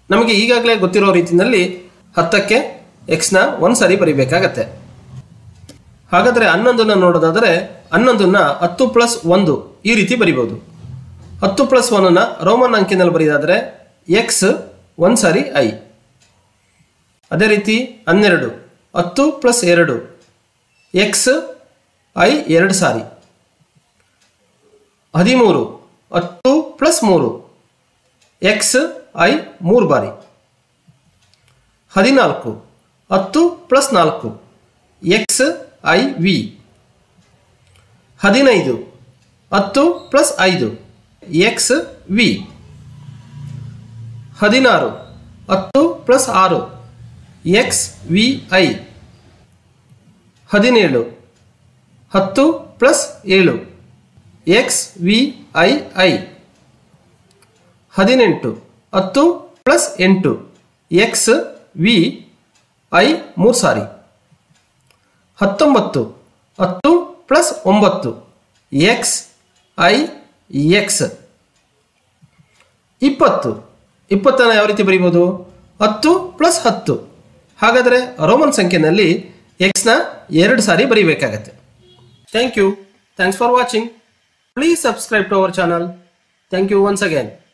ನಮಗೆ ಈಗಾಗಲೇ ಗೊತ್ತಿರೋ ರೀತಿಯಲ್ಲಿ ಹತ್ತಕ್ಕೆ ಎಕ್ಸ್ನ ಒಂದು ಸಾರಿ ಬರಿಬೇಕಾಗತ್ತೆ ಹಾಗಾದರೆ ಹನ್ನೊಂದನ್ನು ನೋಡೋದಾದರೆ ಹನ್ನೊಂದನ್ನ ಹತ್ತು ಪ್ಲಸ್ ಒಂದು ಈ ರೀತಿ ಬರಿಬೋದು ಹತ್ತು ಪ್ಲಸ್ ಒನ್ನನ್ನು ರೋಮನ್ ಅಂಕಿನಲ್ಲಿ ಬರೆಯೋದಾದರೆ ಎಕ್ಸ್ ಒಂದು ಸಾರಿ ಐ ಅದೇ ರೀತಿ ಹನ್ನೆರಡು ಹತ್ತು ಪ್ಲಸ್ ಎರಡು ಎಕ್ಸ್ ಐ ಎರಡು ಸಾರಿ ಹದಿಮೂರು ಹತ್ತು ಪ್ಲಸ್ ಮೂರು ಎಕ್ಸ್ ಐ ಮೂರು ಬಾರಿ ಹದಿನಾಲ್ಕು ಹತ್ತು ಪ್ಲಸ್ ನಾಲ್ಕು ಎಕ್ಸ್ ಐ ವಿ ಹದಿನೈದು ಹತ್ತು ಪ್ಲಸ್ ಐದು ಎಕ್ಸ್ ವಿ ಹದಿನಾರು ಹತ್ತು ಪ್ಲಸ್ ಆರು ಎಕ್ಸ್ ವಿ ಐ ಹದಿನೇಳು ಹತ್ತು ಪ್ಲಸ್ ಏಳು ಎಕ್ಸ್ ವಿ ಐ ಐ ಹದಿನೆಂಟು ಹತ್ತು ಪ್ಲಸ್ ಎಂಟು ಎಕ್ಸ್ ವಿ ಐ ಮೂರು ಸಾರಿ ಹತ್ತೊಂಬತ್ತು ಹತ್ತು ಪ್ಲಸ್ ಒಂಬತ್ತು ಎಕ್ಸ್ ಐ ಎಕ್ಸ್ ಇಪ್ಪತ್ತು ಇಪ್ಪತ್ತನ್ನು ಯಾವ ರೀತಿ ಬರೀಬೋದು ಹತ್ತು ಪ್ಲಸ್ ಹತ್ತು ಹಾಗಾದರೆ ರೋಮನ್ ಸಂಖ್ಯೆನಲ್ಲಿ ಎಕ್ಸ್ನ ಎರಡು ಸಾರಿ ಬರೀಬೇಕಾಗತ್ತೆ thank you thanks for watching please subscribe to our channel thank you once again